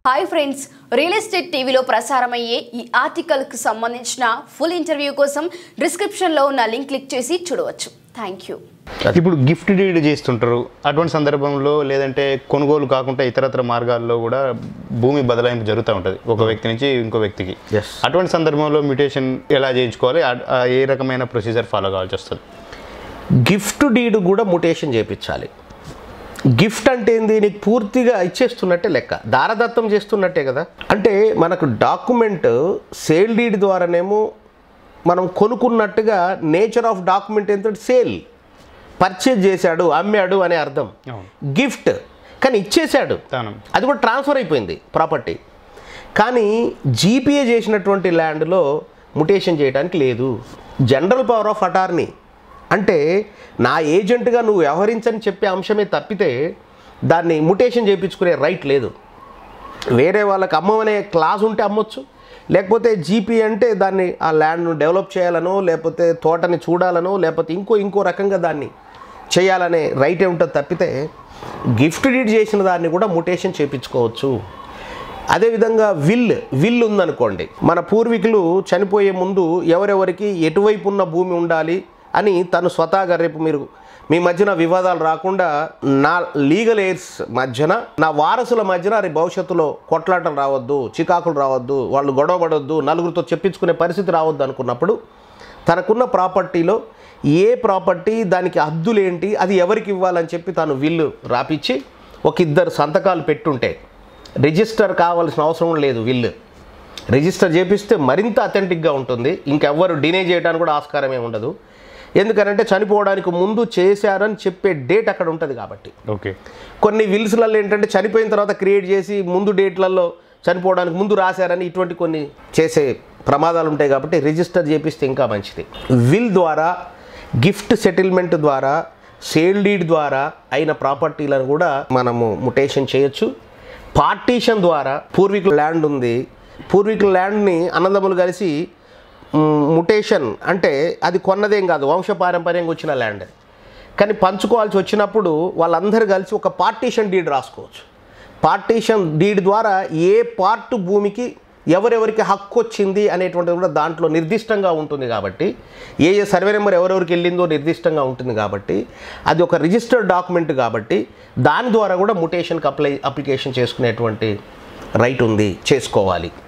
Hi friends real estate టీవీలో ప్రసారమయ్యే ఈ ఆర్టికల్కి సంబంధించిన ఫుల్ ఇంటర్వ్యూ కోసం డిస్క్రిప్షన్లో ఉన్న లింక్ క్లిక్ చేసి చూడవచ్చు థ్యాంక్ యూ ఇప్పుడు గిఫ్ట్ డీడ్ చేస్తుంటారు అటువంటి సందర్భంలో లేదంటే కొనుగోలు కాకుండా ఇతరత్ర మార్గాల్లో కూడా భూమి బదలాయింపు జరుగుతూ ఉంటుంది ఒక వ్యక్తి నుంచి ఇంకో వ్యక్తికి Yes. అటువంటి సందర్భంలో మ్యూటేషన్ ఎలా చేయించుకోవాలి ఆ- ఆ ఏ రకమైన ప్రొసీజర్ ఫాలో కావాల్సి వస్తుంది గిఫ్ట్ డీడ్ కూడా ముటేషన్ చేయించాలి గిఫ్ట్ అంటే ఏంది నీకు పూర్తిగా ఇచ్చేస్తున్నట్టే లెక్క దారదత్తం చేస్తున్నట్టే కదా అంటే మనకు డాక్యుమెంట్ సేల్ డీడ్ ద్వారానేమో మనం కొనుక్కున్నట్టుగా నేచర్ ఆఫ్ డాక్యుమెంట్ ఏంటంటే సేల్ పర్చేజ్ చేశాడు అమ్మాడు అనే అర్థం అవును. గిఫ్ట్ కానీ ఇచ్చేశాడు తాను అది కూడా ట్రాన్స్ఫర్ అయిపోయింది ప్రాపర్టీ కానీ జీపీఏ చేసినటువంటి ల్యాండ్లో ముటేషన్ చేయడానికి లేదు జనరల్ పవర్ ఆఫ్ అటార్నీ అంటే నా ఏజెంట్గా నువ్వు వ్యవహరించని చెప్పే అంశమే తప్పితే దాన్ని ముటేషన్ చేయించుకునే రైట్ లేదు వేరే వాళ్ళకి అమ్మమనే క్లాస్ ఉంటే అమ్మొచ్చు లేకపోతే జీపీ అంటే దాన్ని ఆ ల్యాండ్ను డెవలప్ చేయాలనో లేకపోతే తోటని చూడాలనో లేకపోతే ఇంకో ఇంకో రకంగా దాన్ని చేయాలనే రైట్ ఉంటుంది తప్పితే గిఫ్ట్ డీడ్ చేసిన దాన్ని కూడా ముటేషన్ చేయించుకోవచ్చు అదేవిధంగా విల్ విల్ ఉందనుకోండి మన పూర్వీకులు చనిపోయే ముందు ఎవరెవరికి ఎటువైపు ఉన్న భూమి ఉండాలి అని తను స్వతహాగా రేపు మీరు మీ మధ్యన వివాదాలు రాకుండా నా లీగల్ ఎయిర్స్ మధ్యన నా వారసుల మధ్యన రేపు భవిష్యత్తులో కొట్లాటలు రావద్దు చికాకులు రావద్దు వాళ్ళు గొడవ పడవద్దు నలుగురితో చెప్పించుకునే పరిస్థితి రావద్దు అనుకున్నప్పుడు తనకున్న ప్రాపర్టీలో ఏ ప్రాపర్టీ దానికి హద్దులేంటి అది ఎవరికి ఇవ్వాలని చెప్పి తాను విల్లు రాపిచ్చి ఒక ఇద్దరు సంతకాలు పెట్టుంటే రిజిస్టర్ కావాల్సిన అవసరం లేదు విల్లు రిజిస్టర్ చేపిస్తే మరింత అథెంటిక్గా ఉంటుంది ఇంకెవ్వరు డినే చేయడానికి కూడా ఆస్కారమే ఉండదు ఎందుకనంటే చనిపోవడానికి ముందు చేశారని చెప్పే డేట్ అక్కడ ఉంటుంది కాబట్టి ఓకే కొన్ని విల్స్లలో ఏంటంటే చనిపోయిన తర్వాత క్రియేట్ చేసి ముందు డేట్లలో చనిపోవడానికి ముందు రాశారని ఇటువంటి కొన్ని చేసే ప్రమాదాలు ఉంటాయి కాబట్టి రిజిస్టర్ చేపిస్తే ఇంకా మంచిది విల్ ద్వారా గిఫ్ట్ సెటిల్మెంట్ ద్వారా సేల్ డీడ్ ద్వారా అయిన ప్రాపర్టీలను కూడా మనము ముటేషన్ చేయొచ్చు పార్టీషన్ ద్వారా పూర్వీకుల ల్యాండ్ ఉంది పూర్వీకుల ల్యాండ్ని అన్నదమ్ములు కలిసి మ్, ముటేషన్ అంటే అది కొన్నదేం కాదు వంశపారంపర్యంగా వచ్చిన ల్యాండ్ కానీ పంచుకోవాల్సి వచ్చినప్పుడు వాళ్ళందరూ కలిసి ఒక పార్టీషన్ డీడ్ రాసుకోవచ్చు పార్టీషన్ డీడ్ ద్వారా ఏ పార్ట్ భూమికి ఎవరెవరికి హక్కు వచ్చింది అనేటువంటిది కూడా దాంట్లో నిర్దిష్టంగా ఉంటుంది కాబట్టి ఏ ఏ సర్వే నెంబర్ ఎవరెవరికి వెళ్ళిందో నిర్దిష్టంగా ఉంటుంది కాబట్టి అది ఒక రిజిస్టర్డ్ డాక్యుమెంట్ కాబట్టి దాని ద్వారా కూడా ముటేషన్కి అప్లై అప్లికేషన్ చేసుకునేటువంటి రైట్ ఉంది చేసుకోవాలి